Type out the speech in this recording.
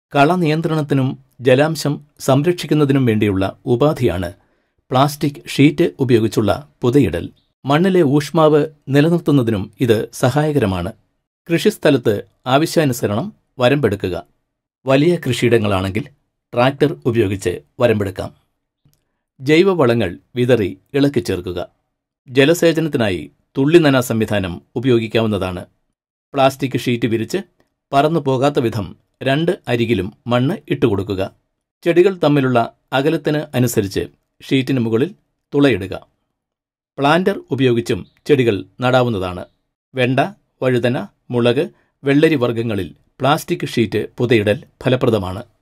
കള നിയന്ത്രണത്തിനും ജലാംശം സംരക്ഷിക്കുന്നതിനും വേണ്ടിയുള്ള ഉപാധിയാണ് പ്ലാസ്റ്റിക് ഷീറ്റ് ഉപയോഗിച്ചുള്ള പുതയിടൽ മണ്ണിലെ ഊഷ്മാവ് നിലനിർത്തുന്നതിനും ഇത് സഹായകരമാണ് കൃഷിസ്ഥലത്ത് ആവശ്യാനുസരണം വരമ്പെടുക്കുക വലിയ കൃഷിയിടങ്ങളാണെങ്കിൽ ട്രാക്ടർ ഉപയോഗിച്ച് വരമ്പെടുക്കാം ജൈവവളങ്ങൾ വിതറി ഇളക്കി ചേർക്കുക ജലസേചനത്തിനായി തുള്ളിനന സംവിധാനം ഉപയോഗിക്കാവുന്നതാണ് പ്ലാസ്റ്റിക് ഷീറ്റ് വിരിച്ച് പറന്നു പോകാത്ത വിധം രണ്ട് അരികിലും മണ്ണ് ഇട്ടുകൊടുക്കുക ചെടികൾ തമ്മിലുള്ള അകലത്തിന് അനുസരിച്ച് ഷീറ്റിന് മുകളിൽ തുളയിടുക പ്ലാന്റർ ഉപയോഗിച്ചും ചെടികൾ നടാവുന്നതാണ് വെണ്ട വഴുതന മുളക് വെള്ളരി വർഗ്ഗങ്ങളിൽ പ്ലാസ്റ്റിക് ഷീറ്റ് പുതയിടൽ ഫലപ്രദമാണ്